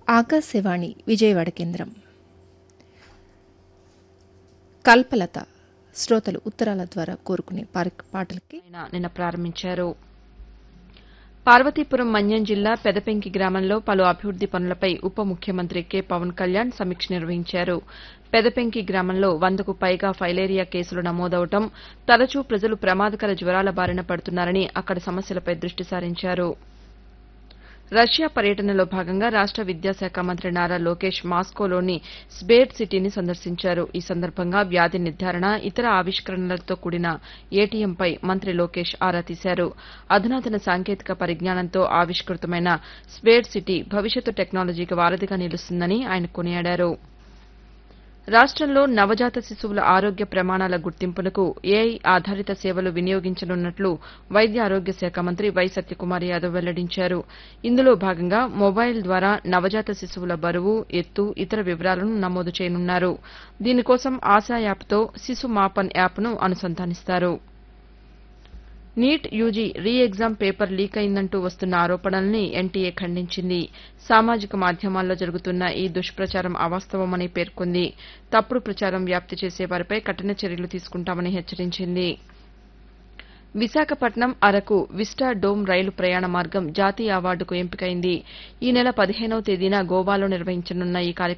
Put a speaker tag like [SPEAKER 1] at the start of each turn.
[SPEAKER 1] ఆకాశవాణి విజయవాడ కేంద్రం కల్పలత శ్రోతలు ఉత్తరాల ద్వారా కోరుకునే పార- పాటలకి
[SPEAKER 2] ఆయన నిన్న ప్రారంభించారు పార్వతీపురం మన్యం జిల్లా పెదపెంకి గ్రామంలో పలు అభివృద్ది పనులపై ఉప ముఖ్యమంత్రి కె పవన్ కళ్యాణ్ సమీక్ష నిర్వహించారు పెదపెంకి గ్రామంలో వందకు పైగా ఫైలేరియా కేసులు నమోదవడం తరచూ ప్రజలు ప్రమాదకర జ్వరాల బారిన పడుతున్నారని అక్కడి సమస్యలపై దృష్టి సారించారు రష్యా పర్యటనలో భాగంగా రాష్ట విద్యాశాఖ మంత్రి నారా లోకేష్ మాస్కోలోని స్బేట్ సిటీని సందర్శించారు ఈ సందర్భంగా వ్యాధి నిర్ధారణ ఇతర ఆవిష్కరణలతో కూడిన ఏటీఎంపై మంత్రి లోకేష్ ఆరా తీశారు అధునాతన సాంకేతిక పరిజ్ఞానంతో ఆవిష్కృతమైన స్బేట్ సిటీ భవిష్యత్తు టెక్నాలజీకి వారధిగా నిలుస్తుందని ఆయన కొనియాడారు రాష్టంలో నవజాత శిశువుల ఆరోగ్య ప్రమాణాల గుర్తింపునకు ఏఐ ఆధారిత సేవలు వినియోగించనున్నట్లు వైద్య ఆరోగ్య శాఖ మంత్రి వై సత్యకుమార్ యాదవ్ వెల్లడించారు ఇందులో భాగంగా మొబైల్ ద్వారా నవజాత శిశువుల బరువు ఎత్తు ఇతర వివరాలను నమోదు చేయనున్నారు దీనికోసం ఆశా యాప్తో శిశు మాపన్ యాప్ను అనుసంధానిస్తారు NEET UG re exam paper leak అయిందంటూ వస్తున్న ఆరోపణల్ని ఎన్టీఏ ఖండించింది సామాజిక మాధ్యమాల్లో జరుగుతున్న ఈ దుష్ప్రచారం అవాస్తవమని పేర్కొంది తప్పుడు ప్రచారం వ్యాప్తి చేసే వారిపై కఠిన చర్యలు తీసుకుంటామని హెచ్చరించింది విశాఖపట్నం అరకు విస్టా డోమ్ రైలు ప్రయాణ మార్గం జాతీయ అవార్డుకు ఎంపికైంది ఈ నెల పదిహేనవ తేదీన గోవాలో నిర్వహించనున్న ఈ కార్యక్రమం